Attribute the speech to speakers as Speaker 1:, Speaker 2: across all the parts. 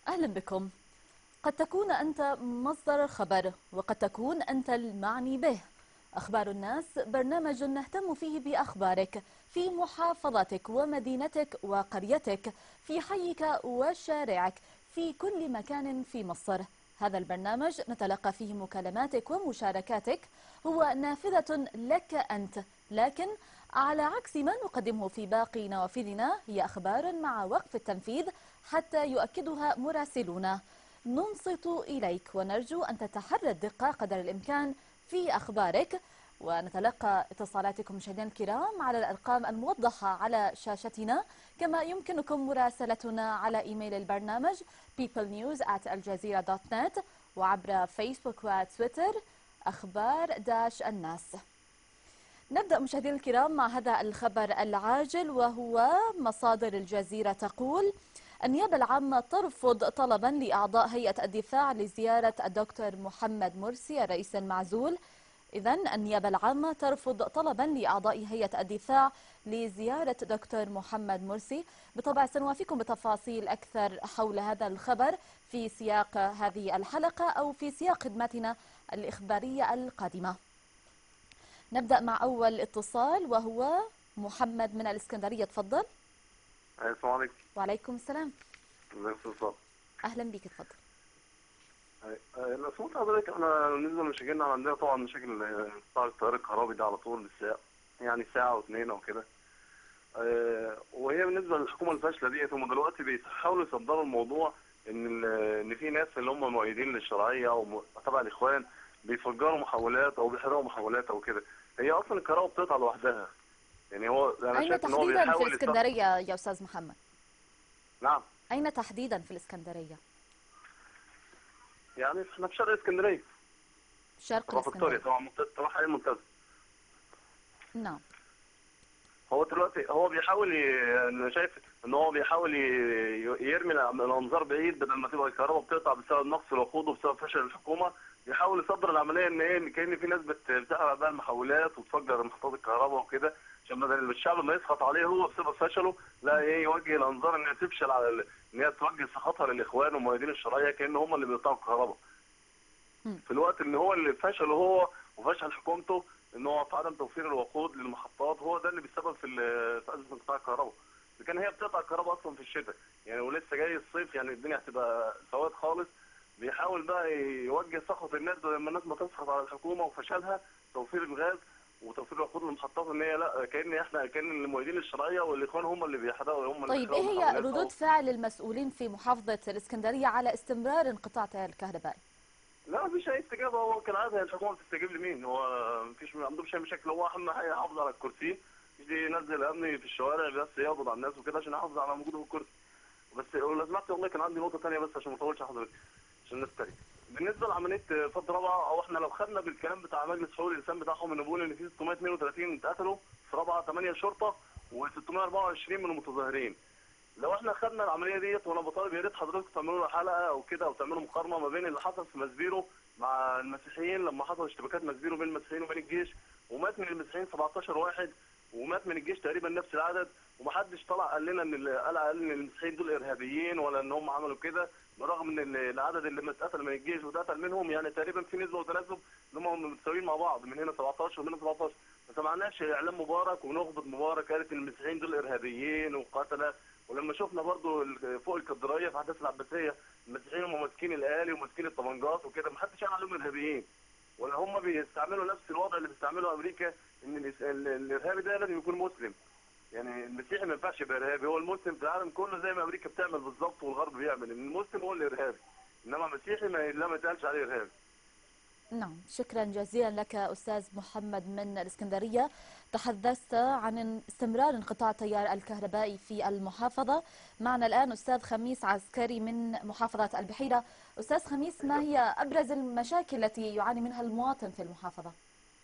Speaker 1: أهلا بكم قد تكون أنت مصدر الخبر وقد تكون أنت المعني به أخبار الناس برنامج نهتم فيه بأخبارك في محافظتك ومدينتك وقريتك في حيك وشارعك في كل مكان في مصر هذا البرنامج نتلقى فيه مكالماتك ومشاركاتك هو نافذة لك أنت لكن على عكس ما نقدمه في باقي نوافذنا هي أخبار مع وقف التنفيذ حتى يؤكدها مراسلونا ننصت إليك ونرجو أن تتحرى الدقة قدر الإمكان في أخبارك ونتلقى اتصالاتكم مشاهدينا الكرام على الأرقام الموضحة على شاشتنا كما يمكنكم مراسلتنا على إيميل البرنامج peoplenews@aljazeera.net وعبر فيسبوك وتويتر أخبار داش الناس نبدأ مشاهدينا الكرام مع هذا الخبر العاجل وهو مصادر الجزيرة تقول النيابة العامة ترفض طلبا لأعضاء هيئة الدفاع لزيارة الدكتور محمد مرسي الرئيس المعزول إذا النيابة العامة ترفض طلبا لأعضاء هيئة الدفاع لزيارة دكتور محمد مرسي بالطبع سنوافيكم بتفاصيل أكثر حول هذا الخبر في سياق هذه الحلقة أو في سياق خدماتنا الإخبارية القادمة نبدأ مع أول اتصال وهو محمد من الإسكندرية تفضل
Speaker 2: السلام عليكم
Speaker 1: وعليكم السلام
Speaker 2: ازيك يا استاذ
Speaker 1: أهلا بك تفضل
Speaker 2: لو سمعت حضرتك احنا بالنسبه لمشاكلنا عندنا طبعا مشاكل قطاع التيار الكهربي ده على طول بالساعه يعني ساعه واثنين او كده آه، وهي بالنسبه للحكومه الفاشله ديت هم دلوقتي بيحاولوا يصدروا الموضوع ان ال- ان في ناس اللي هم مؤيدين للشرعيه او م- تبع الاخوان بيفجروا محولات او بيحرقوا محولات او كده هي اصلا الكهرباء بتقطع لوحدها يعني هو انا
Speaker 1: أين
Speaker 2: شايف ان هو
Speaker 1: تحديدا في
Speaker 2: بيحاول يصدر-
Speaker 1: الإسكندرية يا أستاذ محمد
Speaker 2: نعم
Speaker 1: أين تحديدا في الإسكندرية
Speaker 2: يعني احنا في شرق اسكندريه
Speaker 1: شرق
Speaker 2: طبعا فيكتوريا
Speaker 1: الإسكندرية
Speaker 2: طبعا منطقه طبعا حي المنتزه
Speaker 1: نعم
Speaker 2: هو دلوقتي هو بيحاول ي... انا شايف ان هو بيحاول ي... يرمي الانظار بعيد بدل ما تبقى الكهرباء بتقطع بسبب نقص الوقود وبسبب فشل الحكومه يحاول يصدر العمليه ان ايه ان كان في ناس بت- بتحرق بقى المحولات وتفجر محطات الكهرباء وكده عشان بدل الشعب ما يسخط عليه هو بسبب فشله لا ايه يوجه الانظار ان هي تفشل على ال... ان هي توجه سخطها للاخوان ومؤيدين الشرعيه كان هم اللي بيقطعوا الكهرباء
Speaker 1: مم.
Speaker 2: في الوقت ان هو اللي فشل هو وفشل حكومته ان هو في عدم توفير الوقود للمحطات هو ده اللي بيسبب في ال- في ازمه قطاع الكهرباء اذا كان هي بتقطع الكهرباء اصلا في الشتاء يعني ولسه جاي الصيف يعني الدنيا هتبقى سواد خالص بيحاول بقى يوجه سخط الناس بدل ما الناس ما تسخط على الحكومه وفشلها توفير الغاز وتوفير الوقود للمحطات ان هي لا كان احنا كان المؤيدين الشرعيه والاخوان هم اللي بيحرقوا هم اللي
Speaker 1: طيب
Speaker 2: بيحرقوا
Speaker 1: إيه هي
Speaker 2: المحولات
Speaker 1: ردود
Speaker 2: أو-
Speaker 1: فعل المسؤولين في محافظة الإسكندرية على استمرار انقطاع التيار الكهربائي
Speaker 2: لا مفيش اي استجابه هو كالعاده هي الحكومه بتستجيب لمين هو مفيش ما عندهمش اي مشاكل هو اهم حاجه يحافظ على الكرسي يجي ينزل امني في الشوارع بس يقبض على الناس وكده عشان يحافظ على وجوده في الكرسي بس لو سمحت والله كان عندي نقطه ثانيه بس عشان ما اطولش حضرتك عشان الناس تانية بالنسبه لعمليه فض رابعه او احنا لو خدنا بالكلام بتاع مجلس حقوق الانسان بتاعهم ان بيقول ان في 632 اتقتلوا في رابعه 8 شرطه و624 من المتظاهرين لو احنا خدنا العمليه ديت وانا بطالب يا ريت حضرتك تعملوا له حلقه او كده او تعملوا مقارنه ما بين اللي حصل في مسبيرو مع المسيحيين لما حصل اشتباكات مسبيرو بين المسيحيين وبين الجيش ومات من المسيحيين 17 واحد ومات من الجيش تقريبا نفس العدد ومحدش طلع قال لنا ان ال- قال قال ان المسيحيين دول ارهابيين ولا ان هم عملوا كده برغم ان ال- العدد اللي اتقتل من الجيش واتقتل منهم يعني تقريبا في نسبه وتناسب ان هم متساويين مع بعض من هنا 17 ومن هنا 17 ما سمعناش اعلام مبارك ونخبه مبارك قالت ان المسيحيين دول ارهابيين وقتله ولما شفنا برضو ال- فوق الكاتدرائيه في احداث العباسيه المسيحيين هم ماسكين الاهالي وماسكين الطبنجات وكده ما حدش قال عليهم ارهابيين ولا هم بيستعملوا نفس الوضع اللي بيستعمله امريكا ان الإس- ال- الارهابي ده لازم يكون مسلم يعني المسيحي ما ينفعش يبقى ارهابي هو المسلم في العالم كله زي ما امريكا بتعمل بالظبط والغرب بيعمل ان المسلم هو الارهابي انما المسيحي ما لا ما يتقالش عليه ارهابي
Speaker 1: نعم شكرا جزيلا لك أستاذ محمد من الإسكندرية تحدثت عن استمرار انقطاع التيار الكهربائي في المحافظة معنا الآن أستاذ خميس عسكري من محافظة البحيرة أستاذ خميس ما هي أبرز المشاكل التي يعاني منها المواطن في المحافظة؟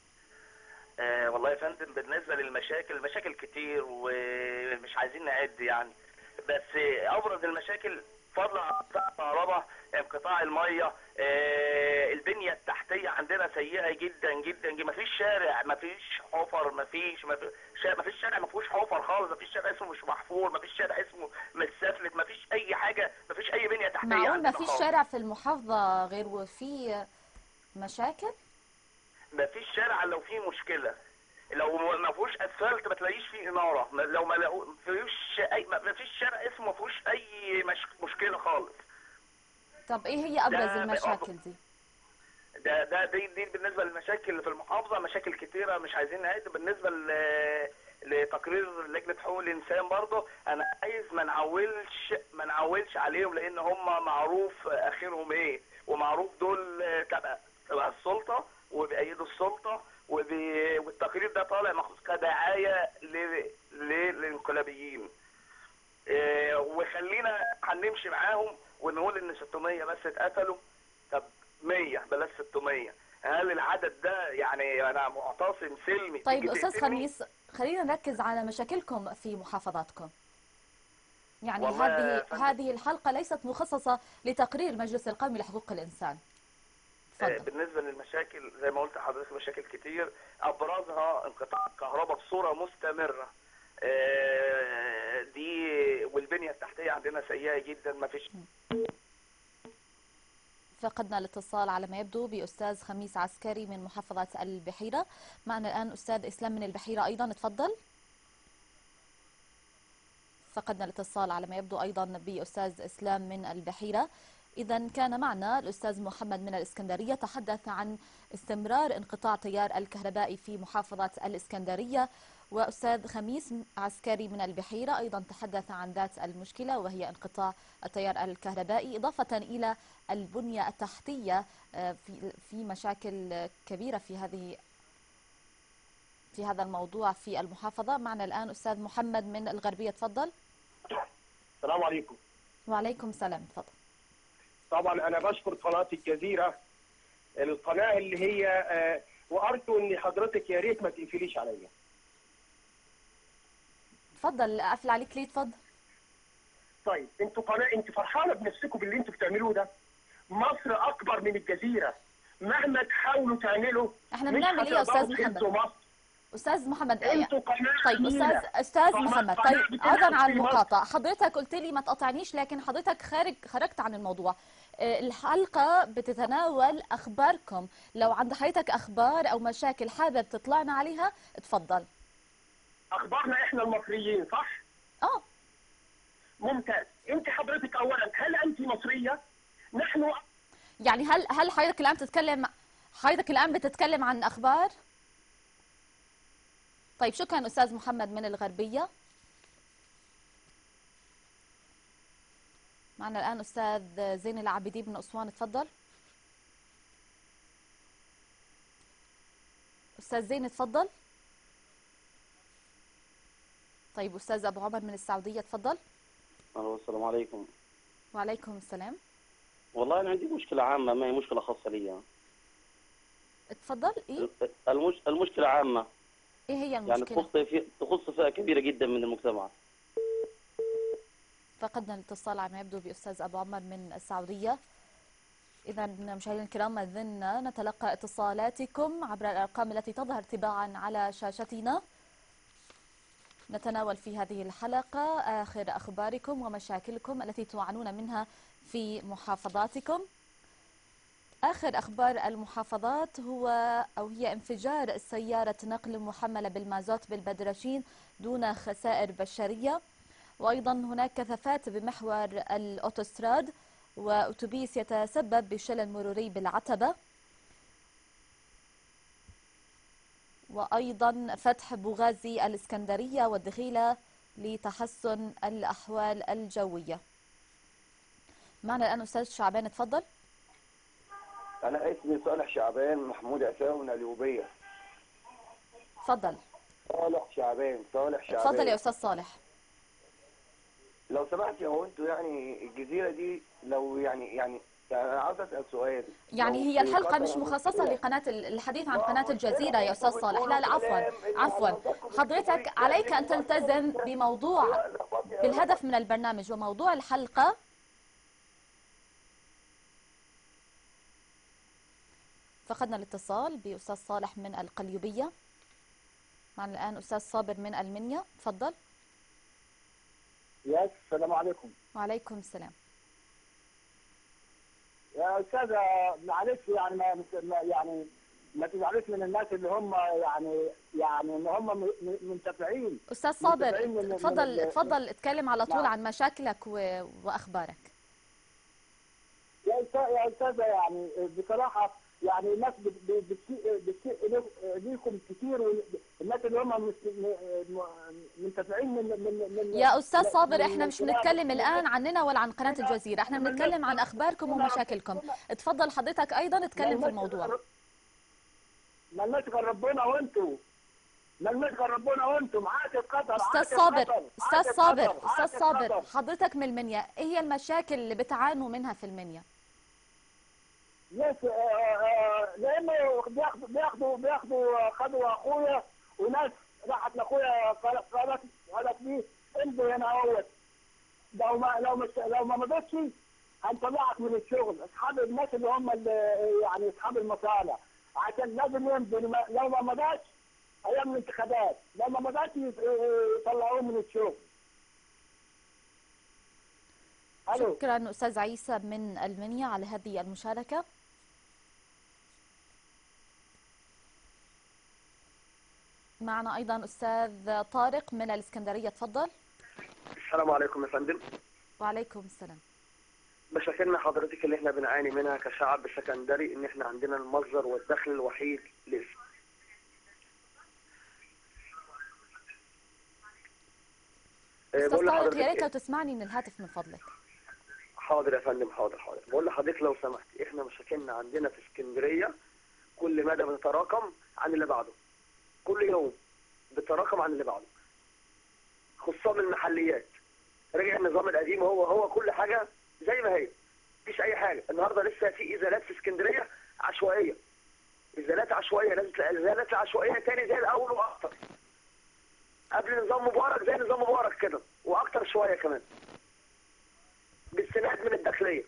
Speaker 3: آه والله يا فندم بالنسبه للمشاكل المشاكل كتير ومش عايزين نعد يعني بس ابرز المشاكل فضلا عن قطاع الكهرباء انقطاع الميه آه البنيه التحتيه عندنا سيئه جدا جدا جدا مفيش شارع مفيش حفر مفيش مفيش شارع مفيش شارع مفيهوش حفر خالص مفيش شارع اسمه مش محفور مفيش شارع اسمه متسفلت مفيش اي حاجه مفيش اي بنيه تحتيه تحتيه
Speaker 1: معقول ما
Speaker 3: عندنا
Speaker 1: فيش
Speaker 3: خالص.
Speaker 1: شارع في المحافظة غير وفيه مشاكل
Speaker 3: ما فيش شارع لو فيه مشكله لو ما فيهوش اسفلت ما تلاقيش فيه اناره ما- لو ما لقو- ما فيهوش اي ما ما فيش شارع اسمه ما فيهوش اي مش مشكله خالص
Speaker 1: طب ايه هي ابرز
Speaker 3: ده
Speaker 1: المشاكل دي
Speaker 3: ده ده دي, دي بالنسبه للمشاكل اللي في المحافظه مشاكل كتيره مش عايزين نعد بالنسبه ل- لتقرير لجنه حقوق الانسان برضه انا عايز ما نعولش ما نعولش عليهم لان هم معروف اخرهم ايه ومعروف دول تبع تبع السلطه وبأيدوا السلطه وب- والتقرير ده طالع مخصوص كدعايه ل- ل- للانقلابيين إيه، وخلينا هنمشي معاهم ونقول ان 600 بس اتقتلوا طب 100 بلاش 600 هل العدد ده يعني انا معتصم سلمي
Speaker 1: طيب
Speaker 3: تيجي
Speaker 1: استاذ
Speaker 3: تقتلني؟
Speaker 1: خميس خلينا نركز على مشاكلكم في محافظاتكم يعني
Speaker 3: والله يا
Speaker 1: هذه
Speaker 3: فندم.
Speaker 1: هذه الحلقة ليست مخصصة لتقرير المجلس القومي لحقوق الإنسان
Speaker 3: آه،
Speaker 1: تفضل
Speaker 3: بالنسبه للمشاكل زي ما قلت لحضرتك مشاكل كتير ابرزها انقطاع الكهرباء بصوره مستمره آه، دي والبنيه التحتيه عندنا سيئه جدا ما فيش
Speaker 1: فقدنا الاتصال على ما يبدو بأستاذ خميس عسكري من محافظة البحيرة معنا الآن أستاذ إسلام من البحيرة أيضا تفضل فقدنا الاتصال على ما يبدو أيضا بأستاذ إسلام من البحيرة إذا كان معنا الأستاذ محمد من الإسكندرية تحدث عن استمرار انقطاع تيار الكهربائي في محافظة الإسكندرية وأستاذ خميس عسكري من البحيرة أيضا تحدث عن ذات المشكلة وهي انقطاع التيار الكهربائي إضافة إلى البنية التحتية آه، في في مشاكل آه، كبيرة في هذه في هذا الموضوع في المحافظة معنا الآن أستاذ محمد من الغربية تفضل
Speaker 4: السلام عليكم
Speaker 1: وعليكم السلام تفضل
Speaker 4: طبعا انا بشكر قناه الجزيره القناه اللي هي آه، وارجو ان حضرتك يا ريت ما تقفليش عليا
Speaker 1: تفضل أقفل عليك ليه تفضل
Speaker 4: طيب انتوا قناه انتوا فرحانه بنفسكم باللي انتوا بتعملوه ده مصر اكبر من الجزيره مهما تحاولوا تعملوا
Speaker 1: إحنا
Speaker 4: مش
Speaker 1: بنعمل إيه يا
Speaker 4: هتقدروا
Speaker 1: أستاذ محمد؟
Speaker 4: تهزوا مصر
Speaker 1: أستاذ محمد آية
Speaker 4: انتوا قناه
Speaker 1: طيب
Speaker 4: أمينة.
Speaker 1: استاذ استاذ
Speaker 4: قناة-
Speaker 1: محمد
Speaker 4: قناة
Speaker 1: طيب
Speaker 4: بتلعب
Speaker 1: عذرا عن
Speaker 4: في مصر.
Speaker 1: المقاطعه حضرتك قلت لي ما تقاطعنيش لكن حضرتك خارج خرجت عن الموضوع آه، الحلقه بتتناول اخباركم لو عند حضرتك اخبار او مشاكل حابب تطلعنا عليها اتفضل
Speaker 4: اخبارنا احنا المصريين صح
Speaker 1: اه
Speaker 4: ممتاز انت حضرتك اولا هل انت مصريه نحن
Speaker 1: يعني هل هل حضرتك الان بتتكلم حضرتك الان بتتكلم عن اخبار طيب شكرا استاذ محمد من الغربيه معنا الان استاذ زين العابدين من اسوان تفضل استاذ زين تفضل طيب استاذ ابو عمر من السعوديه تفضل
Speaker 5: الو السلام عليكم
Speaker 1: وعليكم السلام
Speaker 5: والله انا عندي مشكله عامه ما هي مشكله خاصه لي
Speaker 1: تفضل ايه
Speaker 5: المش... المشكله عامه
Speaker 1: ايه هي
Speaker 5: يعني
Speaker 1: المشكله
Speaker 5: تخص في... تخص فئه كبيره جدا من المجتمع
Speaker 1: فقدنا الاتصال على ما يبدو بأستاذ أبو عمر من السعودية إذا مشاهدينا الكرام ما زلنا نتلقى اتصالاتكم عبر الأرقام التي تظهر تباعا على شاشتنا نتناول في هذه الحلقة آخر أخباركم ومشاكلكم التي تعانون منها في محافظاتكم آخر أخبار المحافظات هو أو هي انفجار سيارة نقل محملة بالمازوت بالبدرشين دون خسائر بشرية وأيضا هناك كثافات بمحور الأوتوستراد وأتوبيس يتسبب بشلل مروري بالعتبة وأيضا فتح بوغازي الإسكندرية والدخيلة لتحسن الأحوال الجوية معنا الآن أستاذ شعبان تفضل
Speaker 6: أنا اسمي صالح شعبان محمود عساوي من اليوبية
Speaker 1: تفضل
Speaker 6: صالح شعبان صالح شعبان
Speaker 1: تفضل يا أستاذ صالح
Speaker 6: لو سمحت هو انتوا يعني الجزيرة دي لو يعني يعني يعني أنا عاوز أسأل سؤال
Speaker 1: يعني
Speaker 6: لو
Speaker 1: هي
Speaker 6: في
Speaker 1: الحلقة
Speaker 6: قطر
Speaker 1: مش مخصصة
Speaker 6: مشكلة،
Speaker 1: لقناة الحديث عن قناة الجزيرة يا أستاذ صالح لا لا عفوا عفوا حضرتك عليك أن تلتزم بموضوع بالهدف من البرنامج وموضوع الحلقة فقدنا الاتصال بأستاذ صالح من القليوبية معنا الآن أستاذ صابر من المنيا تفضل
Speaker 4: يا السلام عليكم
Speaker 1: وعليكم السلام
Speaker 7: يا استاذه معلش يعني ما ما- يعني ما تزعلوش من الناس اللي هم يعني يعني ان هم م- م- منتفعين
Speaker 1: استاذ صابر
Speaker 7: متابعين من- من
Speaker 1: اتفضل
Speaker 7: ال-
Speaker 1: اتفضل اتكلم على طول
Speaker 7: نعم.
Speaker 1: عن مشاكلك و... واخبارك
Speaker 7: يا أستاذ- يا استاذه يعني بصراحه يعني الناس بت- بت- بتسيء بتسيء لي- ليكم كتير والناس اللي هم مس- م- م- منتفعين من من من
Speaker 1: يا استاذ
Speaker 7: من-
Speaker 1: صابر
Speaker 7: من
Speaker 1: احنا مش
Speaker 7: الكلام.
Speaker 1: بنتكلم الان عننا ولا عن قناه الجزيره احنا بنتكلم عن اخباركم ومشاكلكم اتفضل حضرتك ايضا اتكلم في الموضوع
Speaker 7: مالناش غير ربنا وانتوا مالناش غير ربنا وانتوا معاك القدر
Speaker 1: استاذ
Speaker 7: عاك
Speaker 1: صابر
Speaker 7: القدر،
Speaker 1: استاذ
Speaker 7: عاك
Speaker 1: صابر
Speaker 7: القدر، عاك
Speaker 1: استاذ صابر
Speaker 7: القدر.
Speaker 1: حضرتك من المنيا ايه هي المشاكل اللي بتعانوا منها في المنيا
Speaker 7: ناس آه، آه، لانه بياخدوا بياخدوا بياخدوا خدوا اخويا وناس راحت لاخويا قالت قالت قالت لي امضي هنا اهوت لو ما لو مش لو ما مضيتش هنطلعك من الشغل اصحاب الناس اللي هم اللي يعني اصحاب المصالح عشان لازم يمضي لما- لو ما مضاش ايام الانتخابات لو ما مضاش يط- يطلعوه من الشغل الو
Speaker 1: شكرا استاذ عيسى من المنيا على هذه المشاركه معنا ايضا استاذ طارق من الاسكندريه تفضل
Speaker 6: السلام عليكم يا فندم
Speaker 1: وعليكم السلام
Speaker 6: مشاكلنا حضرتك اللي احنا بنعاني منها كشعب سكندري ان احنا عندنا المصدر والدخل الوحيد للاسم آه،
Speaker 1: استاذ
Speaker 6: بقول
Speaker 1: طارق
Speaker 6: لحضرتك
Speaker 1: يا ريت
Speaker 6: إيه؟
Speaker 1: لو تسمعني من الهاتف من فضلك
Speaker 6: حاضر يا فندم حاضر حاضر بقول لحضرتك لو سمحت احنا مشاكلنا عندنا في اسكندريه كل مدى بتتراكم عن اللي بعده كل يوم بتتراكم عن اللي بعده خصوصا المحليات رجع النظام القديم هو هو كل حاجه زي ما هي مفيش اي حاجه النهارده لسه في ازالات في اسكندريه عشوائيه ازالات عشوائيه لازم تلاقي ازالات عشوائيه تاني زي الاول واكتر قبل نظام مبارك زي نظام مبارك كده واكتر شويه كمان باستناد من الداخليه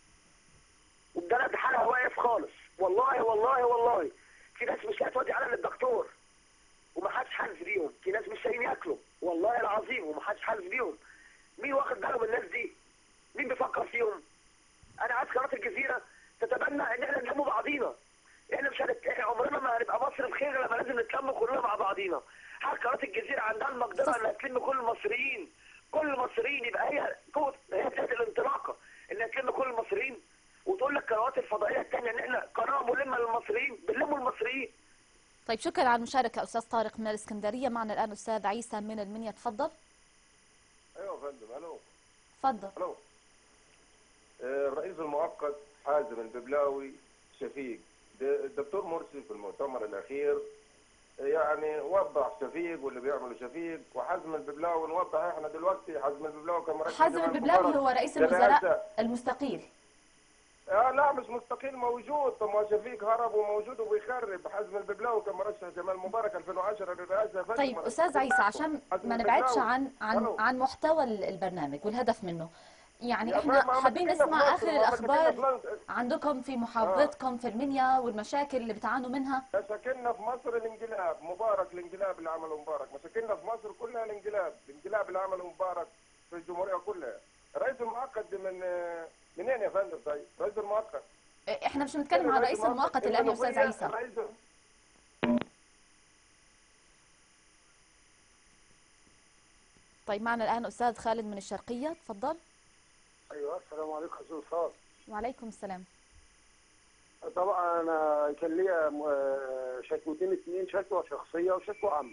Speaker 6: والبلد حالها واقف خالص والله والله والله في ناس مش هتودي على للدكتور ومحدش حاسس بيهم في ناس مش لاقيين ياكلوا والله العظيم ومحدش حاسس بيهم مين واخد باله من الناس دي مين بيفكر فيهم انا عايز قناه الجزيره تتبنى ان احنا نلم بعضينا احنا مش هنت... احنا عمرنا ما هنبقى مصر بخير لما لازم نتلم كلنا مع بعضينا هل قناه الجزيره عندها المقدره انها تلم كل المصريين كل المصريين يبقى هي قوه هي ذات الانطلاقه انها تلم كل المصريين وتقول لك القنوات الفضائيه الثانيه ان احنا قناه ملمه للمصريين بنلموا المصريين
Speaker 1: طيب شكرا على المشاركه استاذ طارق من الاسكندريه معنا الان استاذ عيسى من المنيا تفضل
Speaker 8: ايوه يا فندم الو
Speaker 1: تفضل
Speaker 8: الو آه، الرئيس المؤقت حازم الببلاوي شفيق د- الدكتور مرسي في المؤتمر الاخير آه، يعني وضح شفيق واللي بيعمله شفيق وحازم الببلاوي نوضح احنا دلوقتي حازم الببلاوي كان مرشح
Speaker 1: حازم
Speaker 8: جمال
Speaker 1: الببلاوي
Speaker 8: مبارك
Speaker 1: هو رئيس
Speaker 8: للرئاسة.
Speaker 1: الوزراء المستقيل
Speaker 8: آه لا مش مستقيل موجود طب ما شفيق هرب وموجود وبيخرب حازم الببلاوي كان مرشح جمال مبارك 2010 للرئاسه يا فندم.
Speaker 1: طيب استاذ عيسى عشان
Speaker 8: حازم
Speaker 1: ما نبعدش
Speaker 8: الببلاوي.
Speaker 1: عن عن
Speaker 8: ألو.
Speaker 1: عن محتوى ال- البرنامج والهدف منه يعني
Speaker 8: يا
Speaker 1: احنا
Speaker 8: فندم، ما
Speaker 1: حابين
Speaker 8: مسكنا في
Speaker 1: نسمع
Speaker 8: مصر،
Speaker 1: اخر
Speaker 8: ما مسكنا
Speaker 1: الاخبار
Speaker 8: في مصر.
Speaker 1: عندكم في محافظتكم في المنيا والمشاكل اللي بتعانوا منها
Speaker 8: مشاكلنا في مصر الانقلاب مبارك الانقلاب اللي عمله مبارك مشاكلنا في مصر كلها الانقلاب الانقلاب اللي عمله مبارك في الجمهوريه كلها الرئيس المؤقت دي من منين يا فندم طيب الرئيس المؤقت
Speaker 1: احنا مش بنتكلم عن رئيس المؤقت الان يا استاذ عيسى
Speaker 8: الرئيس
Speaker 1: طيب معنا الان استاذ خالد من الشرقيه تفضل
Speaker 7: ايوه السلام عليكم استاذ صار
Speaker 1: وعليكم السلام
Speaker 7: طبعا انا كان ليا م- شكوتين اتنين شكوى شخصيه وشكوى عامه.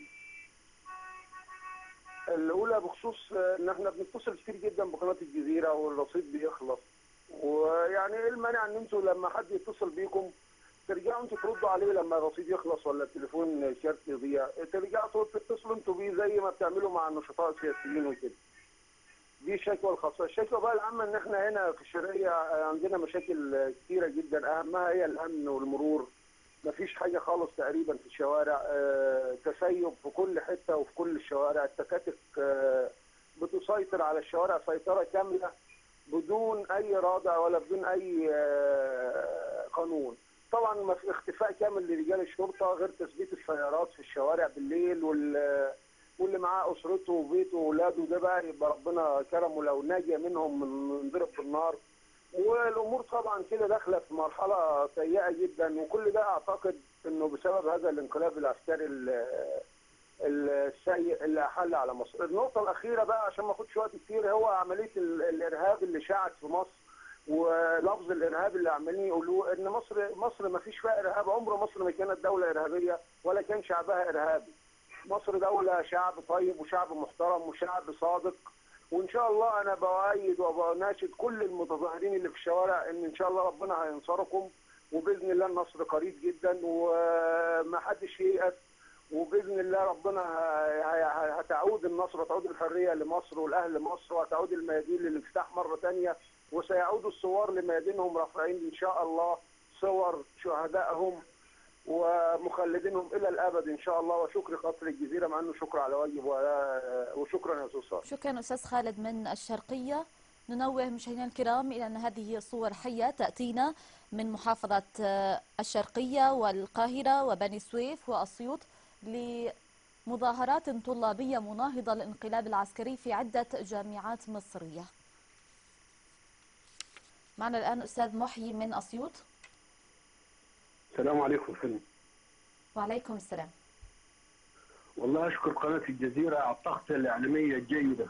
Speaker 7: الاولى بخصوص ان احنا بنتصل كتير جدا بقناه الجزيره والرصيد بيخلص ويعني ايه المانع ان انتوا لما حد يتصل بيكم ترجعوا انتوا تردوا عليه لما الرصيد يخلص ولا التليفون شارت يضيع ترجعوا تتصلوا انتوا بيه زي ما بتعملوا مع النشطاء السياسيين وكده. دي الشكوى الخاصه، الشكوى بقى العامه ان احنا هنا في الشرقيه عندنا مشاكل كتيره جدا اهمها هي الامن والمرور مفيش حاجه خالص تقريبا في الشوارع آه، تسيب في كل حته وفي كل الشوارع التكاتك آه، بتسيطر على الشوارع سيطره كامله بدون اي رادع ولا بدون اي آه، قانون طبعا ما في اختفاء كامل لرجال الشرطه غير تثبيت السيارات في الشوارع بالليل وال واللي معاه اسرته وبيته واولاده ده بقى يبقى ربنا كرمه لو ناجي منهم من من ضرب بالنار والامور طبعا كده داخله في مرحله سيئه جدا وكل ده اعتقد انه بسبب هذا الانقلاب العسكري ال- السيء اللي احل على مصر. النقطه الاخيره بقى عشان ما اخدش وقت كتير هو عمليه ال- الارهاب اللي شاعت في مصر ولفظ الارهاب اللي عمالين يقولوه ان مصر مصر ما فيش فيها ارهاب عمر مصر ما كانت دوله ارهابيه ولا كان شعبها ارهابي. مصر دوله شعب طيب وشعب محترم وشعب صادق وان شاء الله انا بؤيد وبناشد كل المتظاهرين اللي في الشوارع ان ان شاء الله ربنا هينصركم وباذن الله النصر قريب جدا وما حدش ييأس وباذن الله ربنا ه- ه- هتعود النصر وتعود الحريه لمصر والاهل مصر وهتعود الميادين للانفتاح مره ثانيه وسيعود الثوار لميادينهم رافعين ان شاء الله صور شهدائهم ومخلدينهم الى الابد ان شاء الله وشكر قصر الجزيره مع انه شكر على واجب ولا- وشكرا يا استاذ صالح
Speaker 1: شكرا أستاذ خالد من الشرقية ننوه مشاهدينا الكرام إلى أن هذه صور حية تأتينا من محافظة آه، الشرقية والقاهرة وبني سويف وأسيوط لمظاهرات طلابية مناهضة للانقلاب العسكري في عدة جامعات مصرية معنا الآن أستاذ محيي من أسيوط
Speaker 9: السلام عليكم فندم
Speaker 1: وعليكم السلام
Speaker 9: والله اشكر قناه الجزيره على التغطيه الاعلاميه الجيده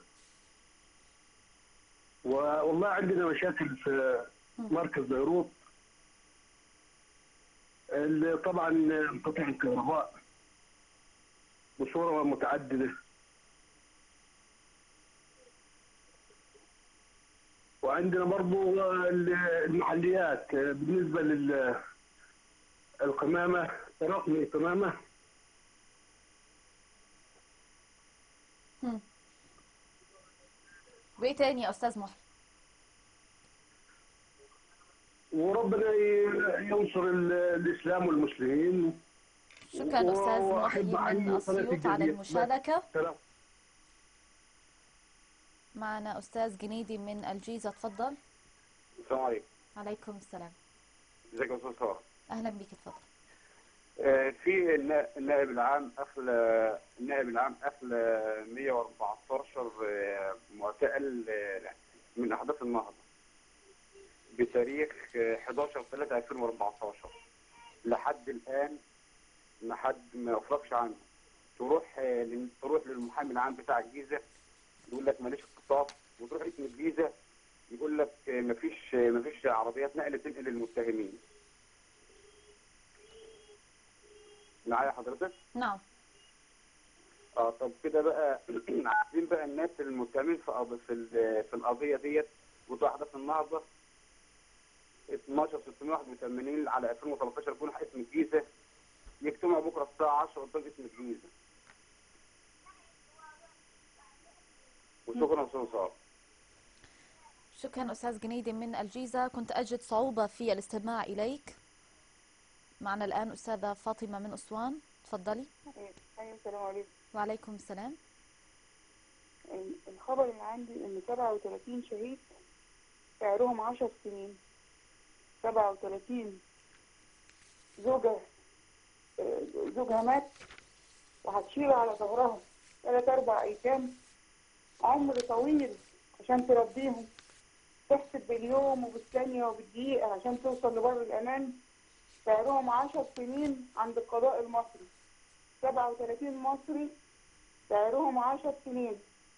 Speaker 9: والله عندنا مشاكل في مركز بيروت اللي طبعا انقطاع الكهرباء بصوره متعدده وعندنا برضو المحليات بالنسبه للقمامه رقم القمامه
Speaker 1: وإيه تاني يا أستاذ محيي
Speaker 9: وربنا ي- ينصر ال- الاسلام والمسلمين
Speaker 1: شكرا أستاذ
Speaker 9: وأحب
Speaker 1: محيي
Speaker 9: أحيي
Speaker 1: من
Speaker 9: قناة
Speaker 1: أسيوط على
Speaker 9: الجزيرة.
Speaker 1: المشاركة
Speaker 9: سلام
Speaker 1: معنا أستاذ جنيدي من الجيزة تفضل
Speaker 10: السلام عليكم
Speaker 1: عليكم السلام
Speaker 10: ازيك يا استاذ صلاح
Speaker 1: أهلا بك تفضل
Speaker 10: آه، في النا- النائب العام قفل النائب العام قفل 114 آه، معتقل آه، من احداث النهضه بتاريخ آه، 11 3 2014 لحد الان ما حد ما افرجش عنه تروح آه، لل- تروح للمحامي العام بتاع الجيزه يقول لك ماليش اختصاص وتروح اسم الجيزه يقول لك آه، مفيش آه، مفيش عربيات نقل تنقل المتهمين معايا حضرتك؟
Speaker 1: نعم
Speaker 10: اه طب كده بقى عايزين بقى الناس المتهمين في قض- في ال- في القضيه ديت بتوع احداث النهضه 12 681 على 2013 يكون اسم الجيزه يجتمعوا بكره الساعه 10 قدام اسم الجيزه وشكرا استاذ صالح
Speaker 1: شكرا أستاذ جنيدي من الجيزة كنت أجد صعوبة في الاستماع إليك معنا الآن أستاذة فاطمة من أسوان تفضلي
Speaker 11: ايوه السلام عليكم
Speaker 1: وعليكم السلام
Speaker 11: ال- الخبر اللي عندي ان 37 شهيد سعرهم 10 سنين 37 زوجة آه، زوجها مات وهتشيل على ظهرها ثلاث أربع أيتام عمر طويل عشان تربيهم تحسب باليوم وبالثانية وبالدقيقة عشان توصل لبر الأمان سعرهم عشر سنين عند القضاء المصري سبعة وثلاثين مصري سعرهم عشر سنين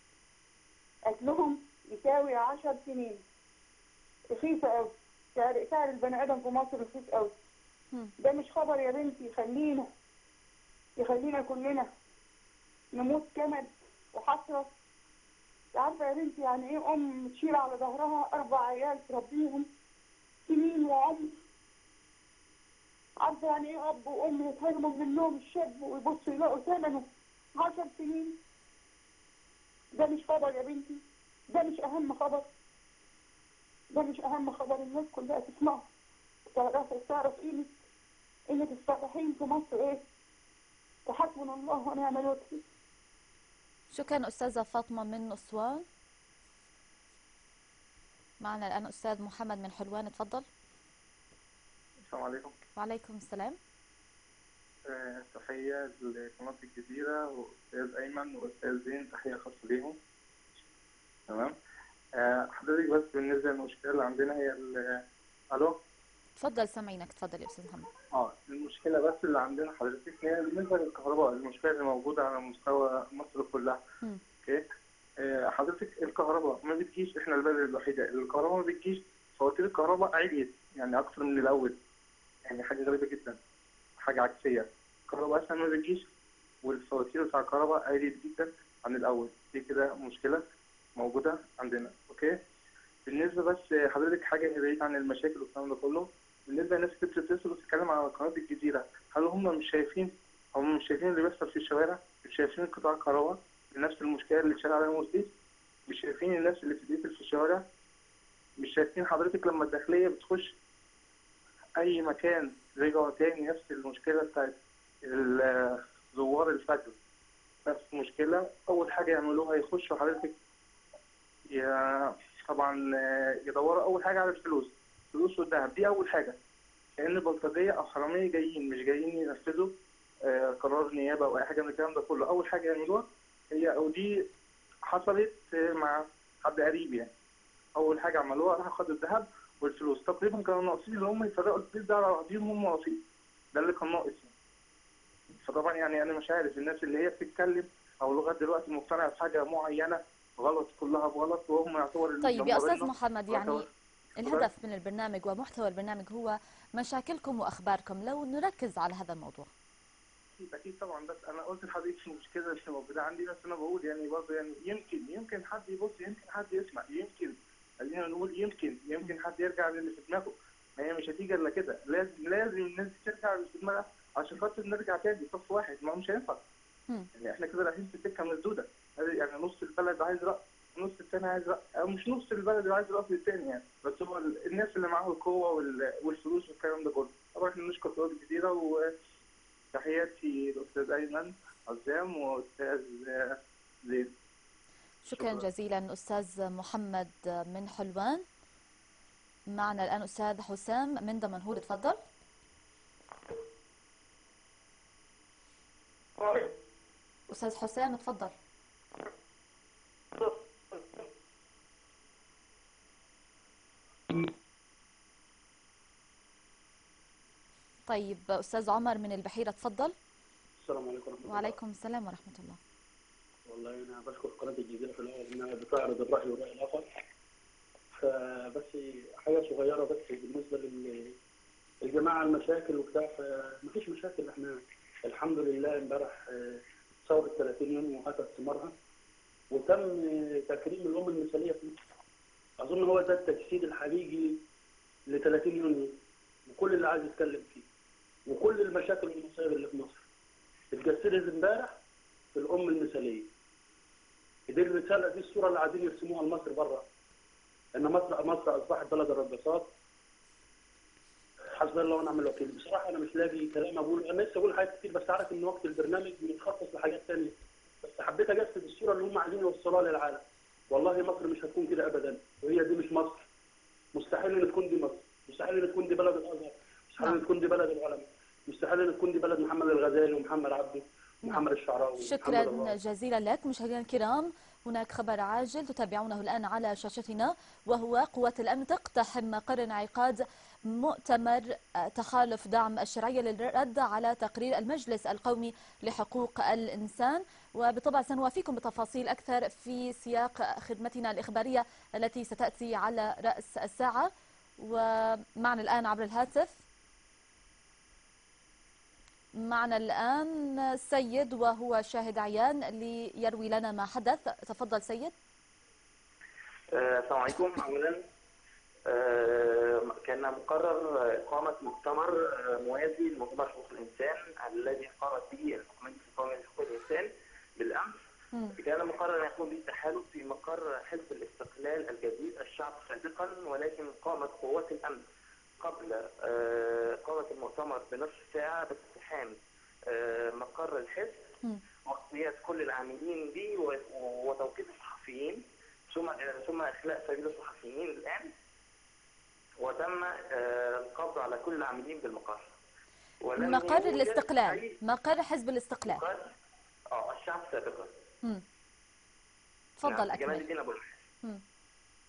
Speaker 11: قتلهم يساوي عشر سنين رخيصة أوي سعر سعر البني آدم في مصر رخيص أوي ده مش خبر يا بنتي يخلينا يخلينا كلنا نموت كمد وحسرة انت عارفة يا بنتي يعني ايه أم تشيل على ظهرها أربع عيال تربيهم سنين وعمر عارفة يعني ايه أب وأم يتهرموا منهم الشاب ويبصوا يلاقوا ثمنه عشر سنين ده مش خبر يا بنتي ده مش أهم خبر ده مش أهم خبر الناس كلها تسمعه تعرف تعرف قيمة قيمة الصالحين في مصر ايه وحسبنا الله ونعم الوكيل
Speaker 1: شكرا أستاذة فاطمة من أسوان معنا الآن أستاذ محمد من حلوان تفضل
Speaker 12: السلام عليكم
Speaker 1: وعليكم السلام
Speaker 12: آه، تحية لقناة الجزيرة وأستاذ أيمن وأستاذ زين تحية خاصة ليهم تمام آه، حضرتك بس بالنسبة للمشكلة اللي عندنا هي ال- ألو
Speaker 1: تفضل سامعينك تفضل يا أستاذ محمد
Speaker 12: اه المشكلة بس اللي عندنا حضرتك هي بالنسبة للكهرباء المشكلة اللي موجودة على مستوى مصر كلها
Speaker 1: مم.
Speaker 12: اوكي آه، حضرتك الكهرباء ما بتجيش احنا البلد الوحيدة اللي الكهرباء ما بتجيش فواتير الكهرباء عليت يعني أكتر من الأول يعني حاجة غريبة جدا حاجة عكسية الكهرباء أصلا ما بتجيش والفواتير بتاع الكهرباء عليت جدا عن الأول دي كده مشكلة موجودة عندنا اوكي بالنسبة بس حضرتك حاجة بعيد عن المشاكل والكلام ده كله بالنسبة للناس اللي بتتصل وتتكلم على قناة الجزيرة هل هم مش شايفين هم مش شايفين اللي بيحصل في الشوارع مش شايفين قطاع الكهرباء نفس المشكلة اللي اتشال عليها مرسيدس مش شايفين الناس اللي بتتقتل في الشوارع مش شايفين حضرتك لما الداخلية بتخش أي مكان رجعوا تاني نفس المشكلة بتاعت ال- زوار الفجر نفس المشكلة أول حاجة يعملوها يخشوا حضرتك يا طبعا آه، يدوروا أول حاجة على الفلوس فلوس والذهب دي أول حاجة كأن بلطجية أو حرامية جايين مش جايين ينفذوا آه، قرار نيابة أو أي حاجة من الكلام ده كله أول حاجة يعملوها هي أو دي حصلت آه، مع حد قريب يعني أول حاجة عملوها راحوا خدوا الذهب والفلوس تقريبا كانوا ناقصين اللي هم يفرقوا الفلوس ده على بعضيهم هم واقفين ده اللي كان ناقص يعني. فطبعا يعني أنا مش عارف الناس اللي هي بتتكلم أو لغاية دلوقتي مقتنعة بحاجة معينة غلط كلها بغلط وهم يعتبر
Speaker 1: طيب يا أستاذ
Speaker 12: مدمريننا.
Speaker 1: محمد يعني
Speaker 12: يعتبر-
Speaker 1: الهدف من البرنامج ومحتوى البرنامج هو مشاكلكم وأخباركم لو نركز على هذا الموضوع
Speaker 12: اكيد اكيد طبعا بس انا قلت لحضرتك المشكله اللي موجوده عندي بس انا بقول يعني برضه يعني يمكن يمكن حد يبص يمكن حد يسمع يمكن خلينا نقول يمكن يمكن حد يرجع للي في دماغه ما هي مش هتيجي الا كده لازم لازم الناس دي ترجع للي في دماغها عشان خاطر نرجع تاني صف واحد ما هو مش هينفع
Speaker 1: مم.
Speaker 12: يعني احنا كده رايحين في سكه مسدوده يعني نص البلد عايز رأي نص التاني عايز رأي او مش نص البلد اللي عايز رأي التاني يعني بس هو ال- الناس اللي معاهم القوه وال- والفلوس والكلام ده كله طبعا احنا نشكر قناه الجزيره وتحياتي للاستاذ ايمن عزام واستاذ آه، زيد
Speaker 1: شكرا جزيلا أستاذ محمد من حلوان معنا الآن أستاذ حسام من دمنهور تفضل أستاذ حسام تفضل طيب أستاذ عمر من البحيرة تفضل
Speaker 5: السلام عليكم ورحمة الله
Speaker 1: وعليكم السلام ورحمة الله
Speaker 5: والله أنا بشكر قناة الجزيرة في الأول إنها بتعرض الرأي والرأي الآخر فبس حاجة صغيرة بس بالنسبة لل الجماعة المشاكل وبتاع فمفيش مشاكل احنا الحمد لله امبارح آه، ثورة 30 يوم وأتت ثمارها وتم آه، تكريم الأم المثالية في مصر أظن هو ده التجسيد الحقيقي ل 30 يونيو وكل اللي عايز يتكلم فيه وكل المشاكل والمصايب اللي في مصر اتجسدت امبارح في الأم المثالية دي الرسالة دي الصورة اللي عايزين يرسموها لمصر بره إن مصر مصر أصبحت بلد الرقصات حسبي الله ونعم الوكيل بصراحة أنا مش لاقي كلام أقول أنا لسه أقول حاجات كتير بس عارف إن وقت البرنامج بيتخصص لحاجات تانية بس حبيت أجسد الصورة اللي هم عايزين يوصلوها للعالم والله مصر مش هتكون كده أبدا وهي دي مش مصر مستحيل إن تكون دي مصر مستحيل إن تكون دي بلد الأزهر مستحيل إن تكون دي بلد العلماء مستحيل إن تكون دي بلد محمد الغزالي ومحمد عبده ومحمد الشعراوي ومحمد
Speaker 1: شكرا
Speaker 5: الله.
Speaker 1: جزيلا لك مشاهدينا الكرام هناك خبر عاجل تتابعونه الآن على شاشتنا وهو قوات الأمن تقتحم مقر انعقاد مؤتمر آه، تخالف دعم الشرعية للرد على تقرير المجلس القومي لحقوق الإنسان وبالطبع سنوافيكم بتفاصيل أكثر في سياق خدمتنا الإخبارية التي ستأتي على رأس الساعة ومعنا الآن عبر الهاتف معنا الآن سيد وهو شاهد عيان ليروي لنا ما حدث تفضل سيد
Speaker 3: آه، السلام عليكم اولا آه، كان مقرر اقامه مؤتمر آه، موازي لمؤتمر حقوق الانسان الذي قامت به المجلس القومي لحقوق الانسان بالامس كان مقرر ان يكون به تحالف في مقر حزب الاستقلال الجديد الشعب سابقا ولكن قامت قوات الامن قبل آه، اقامه المؤتمر بنصف ساعه باقتحام آه، مقر الحزب وقضية كل العاملين به و- وتوقيف الصحفيين ثم ثم اخلاء سبيل الصحفيين الان وتم آه، القبض على كل العاملين بالمقر ولم
Speaker 1: مقر
Speaker 3: يوجد
Speaker 1: الاستقلال
Speaker 3: أي
Speaker 1: مقر حزب الاستقلال
Speaker 3: مقر اه الشعب سابقا
Speaker 1: مم. تفضل
Speaker 3: نعم، جمال
Speaker 1: أكمل
Speaker 3: الدين ابو الحسن
Speaker 1: مم.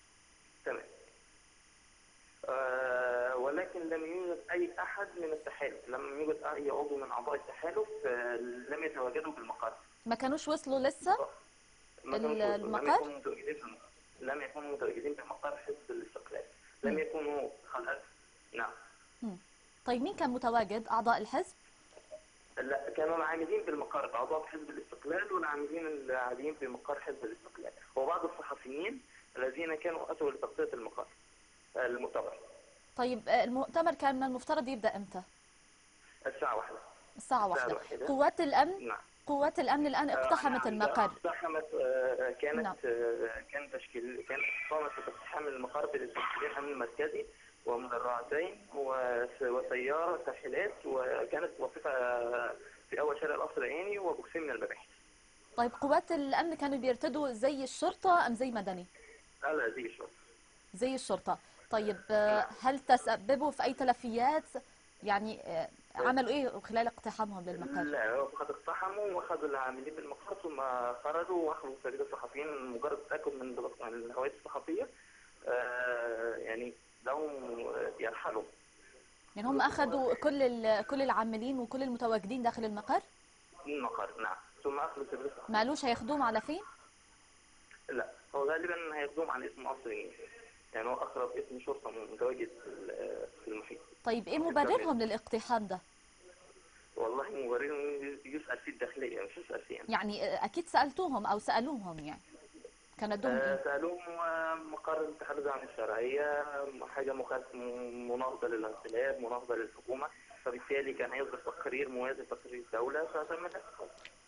Speaker 13: ولكن لم يوجد اي احد من التحالف لم يوجد اي عضو من اعضاء التحالف آه، لم يتواجدوا بالمقر
Speaker 1: ما كانوش وصلوا لسه
Speaker 13: ما كانوش
Speaker 1: ال-
Speaker 13: وصلوا. لم
Speaker 1: المقر؟
Speaker 13: يكونوا متواجدين في المقر. لم يكونوا متواجدين في مقر حزب الاستقلال لم يكونوا خلال نعم
Speaker 1: مم. طيب مين كان متواجد أعضاء الحزب؟
Speaker 13: لا كانوا العاملين بالمقر اعضاء حزب الاستقلال والعاملين العاديين في مقر حزب الاستقلال وبعض الصحفيين الذين كانوا اتوا لتغطيه المقر المؤتمر
Speaker 1: طيب آه، المؤتمر كان من المفترض يبدأ إمتى؟
Speaker 13: الساعه واحدة
Speaker 1: الساعة واحدة
Speaker 13: واحدة.
Speaker 1: قوات الأمن
Speaker 13: نعم
Speaker 1: قوات الأمن الآن اقتحمت
Speaker 13: نعم،
Speaker 1: المقر
Speaker 13: اقتحمت آه، كانت
Speaker 1: نعم.
Speaker 13: آه، كان تشكيل كانت قامت باقتحام المقر بالتشكيلين الامن المركزي ومدرعتين وس- وسياره ترحيلات وكانت وظيفه آه، في اول شارع القصر العيني وبوكسين من المباحث
Speaker 1: طيب قوات الأمن كانوا بيرتدوا زي الشرطة أم زي مدني؟
Speaker 13: لا لا زي الشرطه
Speaker 1: زي الشرطة طيب آه، هل تسببوا في أي تلفيات؟ يعني آه، عملوا إيه خلال اقتحامهم للمقر؟
Speaker 13: لا فقد اقتحموا واخذوا العاملين بالمقر ثم خرجوا واخذوا فريق الصحفيين مجرد التاكد من ضبط- من الهوية الصحفيه آه، يعني لهم يرحلوا
Speaker 1: يعني هم أخذوا كل ال- كل العاملين وكل المتواجدين داخل المقر؟
Speaker 13: من المقر نعم ثم اخذوا فريق الصحفيين
Speaker 1: ما قالوش هياخدوهم على فين؟
Speaker 13: لا هو غالبا هياخدوهم عن اسم قصري يعني هو اقرب اسم شرطه متواجد في ال- في المحيط
Speaker 1: طيب إيه مبررهم للاقتحام ده؟
Speaker 13: والله مبررهم يسال في الداخليه مش يسال فينا
Speaker 1: يعني آه، أكيد سألتوهم أو سألوهم يعني كان ردهم
Speaker 13: آه،
Speaker 1: إيه؟
Speaker 13: سألوهم آه، مقر التحرز عن الشرعية حاجة مخالفة مناهضة للانقلاب مناهضة للحكومة فبالتالي كان هيصدر تقرير موازي لتقرير الدولة فتم الإسقاط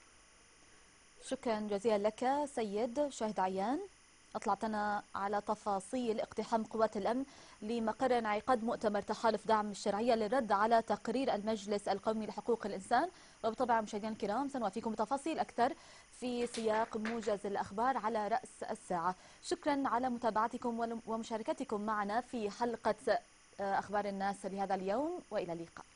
Speaker 1: شكرا جزيلا لك سيد شاهد عيان أطلعتنا على تفاصيل اقتحام قوات الأمن لمقر انعقاد مؤتمر تحالف دعم الشرعية للرد على تقرير المجلس القومي لحقوق الإنسان وبالطبع مشاهدينا الكرام سنوافيكم بتفاصيل أكثر في سياق موجز الأخبار على رأس الساعة شكرا على متابعتكم ول- ومشاركتكم معنا في حلقة آه، أخبار الناس لهذا اليوم وإلى اللقاء